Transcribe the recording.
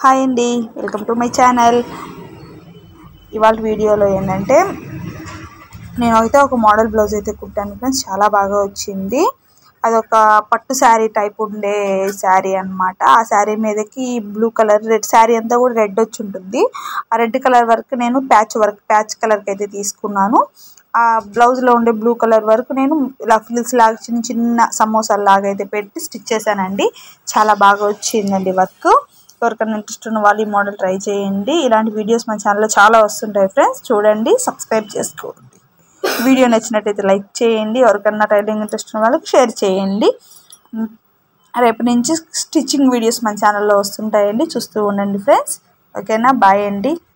hi అండి welcome to my channel ఇవాళ వీడియోలో ఏంటంటే నేను అయితే ఒక మోడల్ బ్లౌజ్ అయితే కుట్టాను ఫ్రెండ్స్ చాలా బాగా వచ్చింది అదొక పట్టు శారీ టైప్ ఉండే శారీ అన్నమాట ఆ శారీ మీదకి బ్లూ కలర్ రెడ్ శారీ అంతా కూడా రెడ్ వచ్చి ఉంటుంది ఆ రెడ్ కలర్ వర్క్ నేను ప్యాచ్ వర్క్ ప్యాచ్ కలర్కి అయితే తీసుకున్నాను ఆ బ్లౌజ్లో ఉండే బ్లూ కలర్ వరకు నేను ఇలా ఫిల్స్ లాగా చిన్న చిన్న సమోసాలు లాగా అయితే పెట్టి స్టిచ్ చేశానండి చాలా బాగా వచ్చిందండి వర్క్ ఎవరికైనా ఇంట్రెస్ట్ ఉన్న వాళ్ళు ఈ మోడల్ ట్రై చేయండి ఇలాంటి వీడియోస్ మన ఛానల్లో చాలా వస్తుంటాయి ఫ్రెండ్స్ చూడండి సబ్స్క్రైబ్ చేసుకోండి వీడియో నచ్చినట్టయితే లైక్ చేయండి ఎవరికన్నా టైలింగ్ ఇంట్రెస్ట్ ఉన్న వాళ్ళకి షేర్ చేయండి ఉమ్, రేపు నుంచి స్టిచ్చింగ్ వీడియోస్ మన ఛానల్లో వస్తుంటాయండి చూస్తూ ఉండండి ఫ్రెండ్స్ ఓకేనా బాయ్ అండి